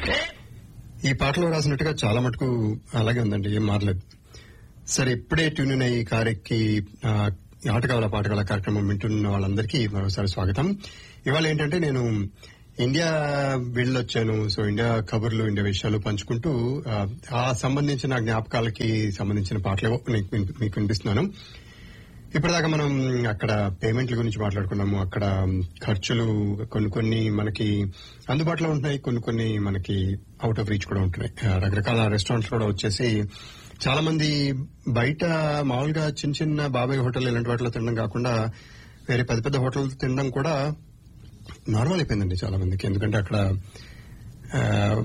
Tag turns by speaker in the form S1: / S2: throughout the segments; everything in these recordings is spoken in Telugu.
S1: ఈ పాటలో రాసినట్టుగా చాలా మటుకు అలాగే ఉందండి ఏం మారలేదు సరే ఇప్పుడే ట్యూన్ అయ్యి కారెక్కి ఆ, ఆటగాల పాటగాల కార్యక్రమం వింటున్న వాళ్ళందరికీ మరోసారి స్వాగతం ఇవాళ ఏంటంటే నేను ఇండియా వెళ్ళొచ్చాను సో ఇండియా కబుర్లు ఇండియా విషయాలు పంచుకుంటూ ఆ, ఆ సంబంధించిన జ్ఞాపకాలకి సంబంధించిన పాటలు మీకు మీకు వినిపిస్తున్నాను ఇప్పటిదాకా మనం అక్కడ పేమెంట్ల గురించి మాట్లాడుకున్నాము అక్కడ ఖర్చులు కొన్ని కొన్ని మనకి అందుబాటులో ఉంటున్నాయి కొన్ని కొన్ని మనకి అవుట్ ఆఫ్ రీచ్ కూడా ఉంటున్నాయి ఆ, రకరకాల రెస్టారెంట్స్ కూడా వచ్చేసి చాలా మంది బయట మామూలుగా చిన్న చిన్న బాబాయ్ హోటల్ ఇలాంటి వాటిలో తినడం కాకుండా వేరే పెద్ద పెద్ద హోటల్ తినడం కూడా నార్మల్ అయిపోయిందండి చాలా మందికి ఎందుకంటే అక్కడ ఆ,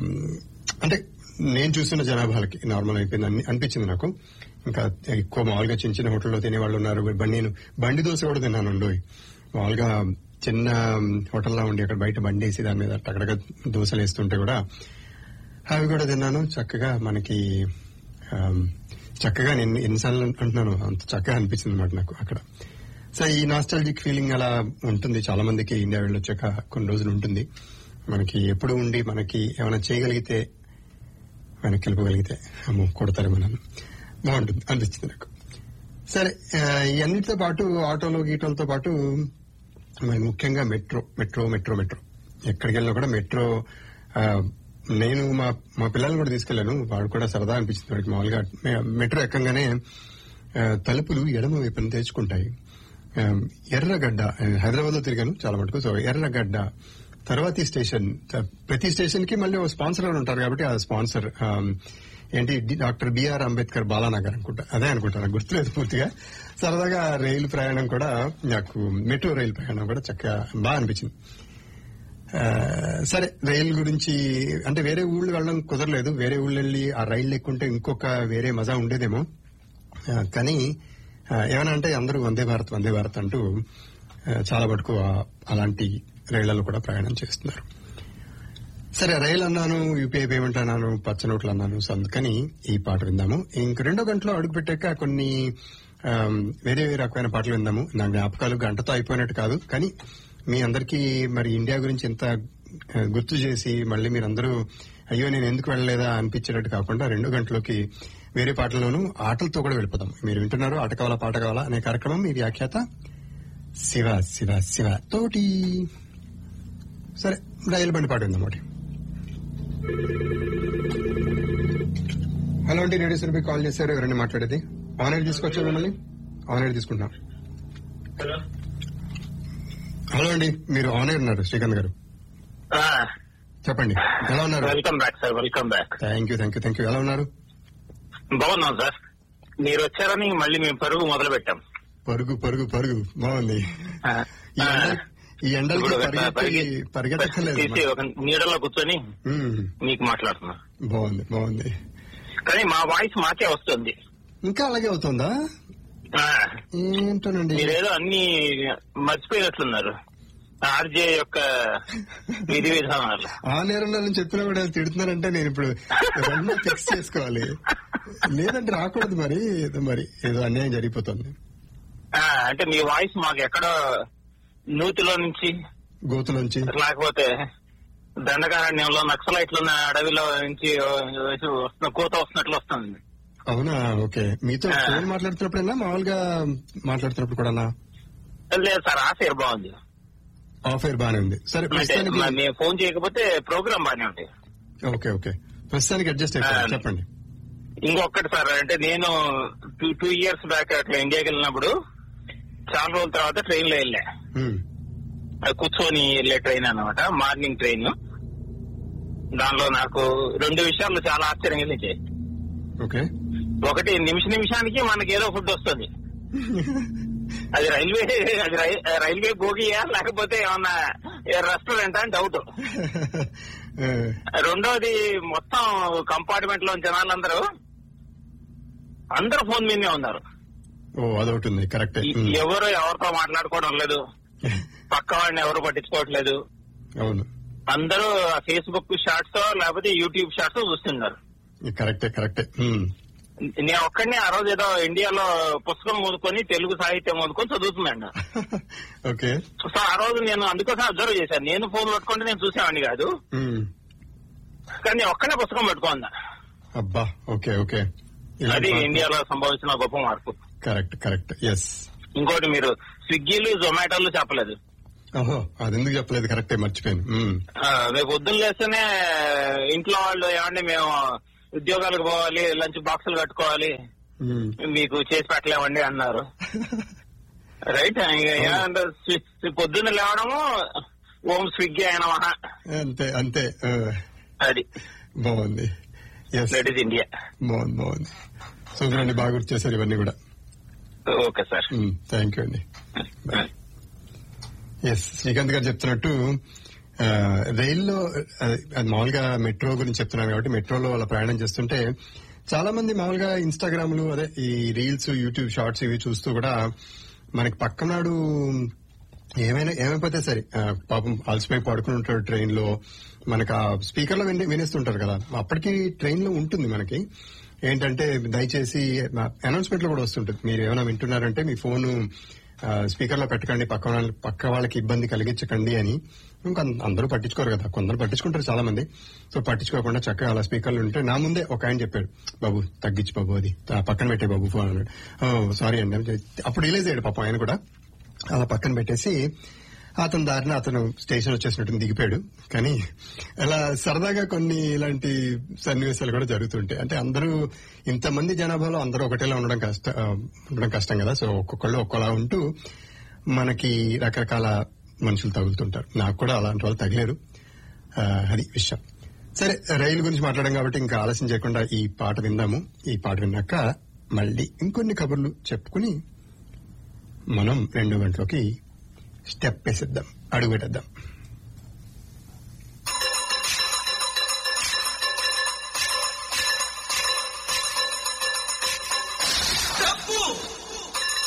S1: అంటే నేను చూసిన జనాభాలకి నార్మల్ అయిపోయింది అని అనిపించింది నాకు ఇంకా ఎక్కువ మామూలుగా చిన్న చిన్న హోటల్లో తినే వాళ్ళు ఉన్నారు బ- నేను బండి దోశ కూడా తిన్నాను ఉండోయ్. మామూలుగా చిన్న హోటల్లో ఉండి అక్కడ బయట బండి వేసి దాని మీద అక్కడక్కడ దోశలు వేస్తుంటే కూడా అవి కూడా తిన్నాను చక్కగా మనకి ఆమ్, చక్కగా నేను ఎన్నిసార్లు అంటున్నాను అంత చక్కగా అనిపించింది అనమాట నాకు అక్కడ సో ఈ నాస్టాలజిక్ ఫీలింగ్ అలా ఉంటుంది చాలా మందికి ఇండియా వెళ్ళొచ్చాక కొన్ని రోజులు ఉంటుంది మనకి ఎప్పుడు ఉండి మనకి ఏమైనా చేయగలిగితే వెనక్కి వెళ్ళిపోగలిగితే అమ్మో కొడతారు మనం బాగుంటుంది అనిపించింది నాకు సరే ఆ, ఈ అన్నిటితో పాటు ఆటోలో గీటోలతో పాటు మరి ముఖ్యంగా మెట్రో మెట్రో మెట్రో మెట్రో ఎక్కడికి వెళ్ళినా కూడా మెట్రో ఆ, నేను మా మా పిల్లల్ని కూడా తీసుకెళ్లాను వాడు కూడా సరదా అనిపించింది వాడికి మామూలుగా మె- మెట్రో ఎక్కంగానే ఆ, తలుపులు ఎడమ వైపున తెరుచుకుంటాయి ఆ, ఎర్రగడ్డ హైదరాబాద్ లో తిరిగాను చాలా మటుకు సో ఎర్రగడ్డ తర్వాతి స్టేషన్ త- ప్రతి స్టేషన్ కి మళ్ళీ ఒక స్పాన్సర్ అని ఉంటారు కాబట్టి ఆ స్పాన్సర్ ఆ, ఏంటి డి- డాక్టర్ బిఆర్ అంబేద్కర్ బాలానగర్ అనుకుంటా అదే అనుకుంటా నాకు గుర్తులేదు పూర్తిగా సరదాగా రైలు ప్రయాణం కూడా నాకు మెట్రో రైలు ప్రయాణం కూడా చక్కగా బాగా అనిపించింది ఆ, సరే రైలు గురించి అంటే వేరే ఊళ్ళు వెళ్ళడం కుదరలేదు వేరే ఊళ్ళు వెళ్ళి ఆ రైలు ఎక్కుంటే ఇంకొక వేరే మజా ఉండేదేమో ఆ, కానీ ఆ, ఏమన్నా అంటే అందరూ వందే భారత్ వందే భారత్ అంటూ ఆ, చాలా మటుకు ఆ- అలాంటి రైళ్లలో కూడా ప్రయాణం చేస్తున్నారు సరే రైలు అన్నాను యూపీఐ పేమెంట్ అన్నాను పచ్చ నోట్లు అన్నాను సో అందుకని ఈ పాట విందాము ఇంక రెండో గంటలో అడుగు పెట్టాక కొన్ని ఆమ్, వేరే వేరే రకమైన పాటలు విందాము నా జ్ఞాపకాలు గంటతో అయిపోయినట్టు కాదు కానీ మీ అందరికీ మరి ఇండియా గురించి ఎంత ఆ, గుర్తు చేసి మళ్ళీ మీరందరూ అయ్యో నేను ఎందుకు వెళ్ళలేదా అనిపించేటట్టు కాకుండా రెండో గంటలోకి వేరే పాటల్లోనూ ఆటలతో కూడా వెళ్ళిపోదాం మీరు వింటున్నారు ఆట కావాలా పాట కావాలా అనే కార్యక్రమం మీ వ్యాఖ్యాత శివ శివ శివ తోటి సరే రైలు బండి పాట విందాం ఒకటి హలో అండి రేడియో సురభి కాల్ చేశారు ఎవరైనా మాట్లాడేది ఆన్ ఎయిర్ తీసుకొచ్చారు మిమ్మల్ని ఆన్ ఎయిర్ తీసుకుంటున్నాం
S2: హలో
S1: హలో అండి మీరు ఆన్ ఎయిర్ ఉన్నారు శ్రీకాంత్ గారు చెప్పండి ఎలా ఉన్నారు
S2: welcome back sir welcome back
S1: thank you thank you thank you ఎలా ఉన్నారు
S2: బాగున్నాం సార్ మీరు వచ్చారని మళ్ళీ మేము పరుగు మొదలు పెట్టాం
S1: పరుగు పరుగు పరుగు బాగుంది ఈ ఎండ- ఈ ఎండలకి
S2: ఇప్పుడు
S1: పరిగెత్తి
S2: పరిగె-
S1: పరిగెత్తక్కర్లేదు
S2: తీసి ఒక నీడలో కూర్చొని
S1: ఉమ్,
S2: మీకు మాట్లాడుతున్నా
S1: బాగుంది బాగుంది
S2: కానీ మా వాయిస్ మాకే వస్తుంది
S1: ఇంకా అలాగే అవుతుందా
S2: ఆ,
S1: ఏంటోనండి
S2: మీరేదో అన్ని మర్చిపోయినట్లున్నారు ఆర్జే యొక్క విధి విధానాలు
S1: ఆ నేరం నుంచి చెప్పినా కూడా తిడుతున్నారంటే నేను ఇప్పుడు రెండు ఫిక్స్ చేసుకోవాలి లేదంటే రాకూడదు మరి ఏదో మరి ఏదో అన్యాయం జరిగిపోతుంది
S2: ఆ, అంటే మీ వాయిస్ మాకు ఎక్కడో నూతిలో నుంచి
S1: గోతు నుంచి
S2: లేకపోతే దండకారణ్యంలో నక్సలైట్లు ఉన్న అడవిలో నుంచి వస్తున్న కూత వస్తున్నట్లు వస్తుంది
S1: అవునా ఓకే మీతో
S2: ఆ.
S1: ఫోన్ మాట్లాడుతున్నప్పుడైనా మామూలుగా మాట్లాడుతున్నప్పుడు కూడా
S2: లేదు సార్ ఆశ బాగుంది
S1: ఆఫ్ ఎయిర్ బానే ఉంది సరే
S2: అంటే
S1: ప్రస్తుతానికి
S2: మరి నేను ఫోన్ చేయకపోతే ప్రోగ్రామ్ బాగానే ఉంటాయి
S1: ఓకే ఓకే ప్రస్తుతానికి అడ్జస్ట్ అయిపోయింది
S2: ఆ.
S1: చెప్పండి
S2: ఇంకొకటి సార్ అంటే నేను టూ టూ ఇయర్స్ బ్యాక్ అట్లా ఇండియాకి వెళ్ళినప్పుడు చాలా రోజుల తర్వాత ట్రైన్ లో వెళ్ళా
S1: ఉమ్,
S2: అది కూర్చొని వెళ్ళే ట్రైన్ అన్నమాట మార్నింగ్ ట్రైన్ దానిలో నాకు రెండు విషయాలు చాలా ఆశ్చర్యం కలిగించాయి
S1: ఓకే
S2: ఒకటి నిమిష నిమిషానికి మనకి ఏదో ఫుడ్ వస్తుంది అది రైల్వే అది రై- రైల్వే బోగియా లేకపోతే ఏమన్నా రెస్టారెంట్ అని డౌట్
S1: ఆ,
S2: రెండోది మొత్తం కంపార్ట్మెంట్ లో జనాలందరూ అందరూ ఫోన్ మీదనే ఉన్నారు
S1: ఓ అదొకటి ఉంది కరెక్టే
S2: ఈ-
S1: ఉమ్,
S2: ఎవరు ఎవరితో మాట్లాడుకోవడం లేదు పక్క వాడిని ఎవరు పట్టించుకోవట్లేదు
S1: అవును
S2: అందరూ ఫేస్బుక్ షార్ట్స్ లేకపోతే యూట్యూబ్ షార్ట్స్ చూస్తున్నారు
S1: కరెక్టే కరెక్టే ఉమ్,
S2: నేను ఒక్కడిని ఆ రోజు ఏదో ఇండియాలో పుస్తకం చదువుకొని తెలుగు సాహిత్యం చదువుకొని చదువుతున్నాను
S1: ఓకే
S2: సో ఆ రోజు నేను అందుకోసం అబ్జర్వ్ చేశాను నేను ఫోన్ పట్టుకుంటే నేను చూసేవాడిని కాదు
S1: ఉమ్,
S2: కానీ ఒక్కనే పుస్తకం పెట్టుకోందా
S1: అబ్బా ఓకే ఓకే
S2: అది ఇండియాలో సంభవించిన గొప్ప మార్పు
S1: కరెక్ట్ కరెక్ట్ ఎస్
S2: ఇంకోటి మీరు స్విగ్గీలు జొమాటోలు చెప్పలేదు
S1: ఓహో అది ఎందుకు చెప్పలేదు కరెక్టే మర్చిపోయాను మ్మ్.
S2: ఆ, రేపు పొద్దున్న లేస్తేనే ఇంట్లో వాళ్ళు ఏమండి మేము ఉద్యోగాలకు పోవాలి లంచ్ బాక్సులు కట్టుకోవాలి
S1: మ్మ్.
S2: మీకు చేసి పెట్టలేమండి అన్నారు రైట్ ఇక ఏమంటే స్వి- స్వి- పొద్దున్న లేవడము ఓం స్విగ్గీ అయిన మహా
S1: అంతే అంతే ఆ,
S2: అది
S1: బాగుంది ఎస్
S2: దట్ ఈస్ ఇండియా
S1: బాగుంది బాగుంది సూపర్ అండి బాగా గుర్తు చేశారు ఇవన్నీ కూడా
S2: ఓకే సార్
S1: థ్యాంక్ యూ అండి ఎస్ శ్రీకాంత్ గారు చెప్తున్నట్టు ఆ, రైల్లో ఆ, అది మామూలుగా మెట్రో గురించి చెప్తున్నాను కాబట్టి మెట్రోలో వాళ్ళ ప్రయాణం చేస్తుంటే చాలా మంది మామూలుగా ఇన్స్టాగ్రామ్ లు అదే ఈ రీల్స్ యూట్యూబ్ షార్ట్స్ ఇవి చూస్తూ కూడా మనకి పక్కనాడు ఏమైనా ఏమైపోతే సరే ఆ, పాపం అలసిపోయి పడుకుని ఉంటాడు ట్రైన్ లో మనకు ఆ స్పీకర్ లో విని వినేస్తుంటారు కదా అప్పటికి ట్రైన్ లో ఉంటుంది మనకి ఏంటంటే దయచేసి అనౌన్స్మెంట్ లో కూడా వస్తుంటుంది మీరు ఏమైనా వింటున్నారంటే మీ ఫోన్ స్పీకర్ లో పెట్టకండి పక్క వాళ్ళ పక్క వాళ్ళకి ఇబ్బంది కలిగించకండి అని ఇంకా అం- అందరూ పట్టించుకోరు కదా కొందరు పట్టించుకుంటారు చాలా మంది సో పట్టించుకోకుండా చక్కగా అలా స్పీకర్లు ఉంటే నా ముందే ఒక ఆయన చెప్పాడు బాబు తగ్గించు బాబు అది ఆ, పక్కన పెట్టే బాబు ఫోన్ అన్నాడు సారీ అండి అని చెప్పి- అప్పుడు రిలీజ్ అయ్యాడు పాపం ఆయన కూడా అలా పక్కన పెట్టేసి అతని దారిన అతను స్టేషన్ వచ్చేసినట్టు దిగిపోయాడు కానీ అలా సరదాగా కొన్ని ఇలాంటి సన్నివేశాలు కూడా జరుగుతుంటాయి అంటే అందరూ ఇంతమంది జనాభాలో అందరూ ఒకటేలా ఉండడం కష్ట ఆ, ఉండడం కష్టం కదా సో ఒక్కొక్కళ్ళు ఒక్కోలా ఉంటూ మనకి రకరకాల మనుషులు తగులుతుంటారు నాకు కూడా అలాంటి వాళ్ళు తగిలేరు ఆ, అది విషయం సరే రైలు గురించి మాట్లాడడం కాబట్టి ఇంకా ఆలస్యం చేయకుండా ఈ పాట విందాము ఈ పాట విన్నాక మళ్ళీ ఇంకొన్ని కబుర్లు చెప్పుకుని మనం రెండో గంటలోకి స్టెప్ వేసేద్దాం అడుగు పెట్టేద్దాం